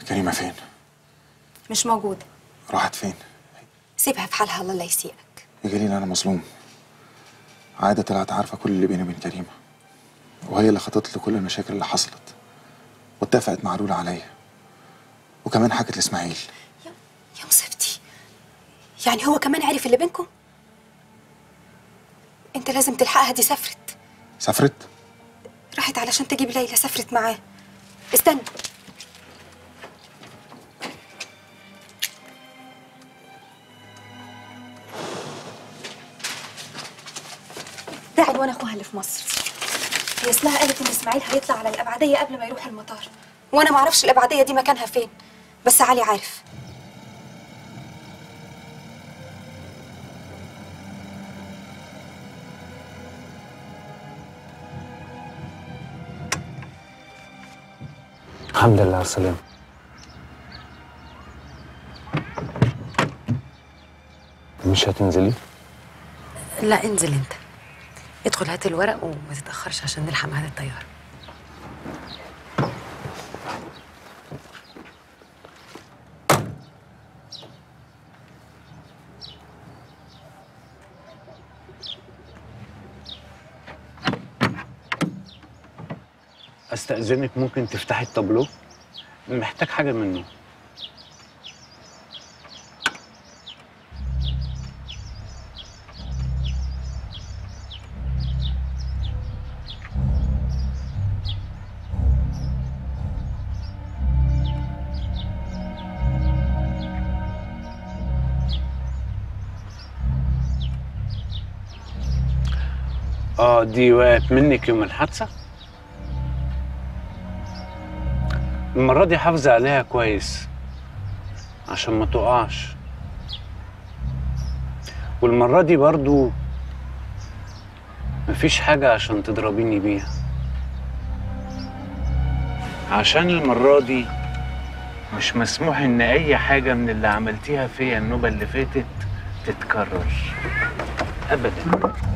كريمة فين؟ مش موجودة راحت فين؟ سيبها في حالها الله لا يسيئك يجي لي أنا مظلوم عادة طلعت عارفة كل اللي بيني وبين كريمة وهي اللي خططت لكل المشاكل اللي حصلت واتفقت مع لولا عليا وكمان حكت لإسماعيل يا مصيبتي يعني هو كمان عرف اللي بينكم انت لازم تلحقها دي سافرت سافرت؟ راحت علشان تجيب ليلى سافرت معاه استنى ده عنوان اخوها اللي في مصر هي اصلها قالت ان اسماعيل هيطلع على الابعديه قبل ما يروح المطار وانا ما اعرفش الابعديه دي مكانها فين بس علي عارف الحمد لله على السلامة مش هتنزلي؟ لا انزل انت ادخل هات الورق وما تتاخرش عشان نلحق ميعاد الطياره استأذنك ممكن تفتحي التابلو؟ محتاج حاجة منه اه دي وقعت منك يوم الحادثة؟ المرة دي حافظي عليها كويس عشان ما تقعش والمرة دي برضو مفيش حاجة عشان تضربيني بيها عشان المرة دي مش مسموح ان اي حاجة من اللي عملتيها فيا النوبة اللي فاتت تتكرر ابدا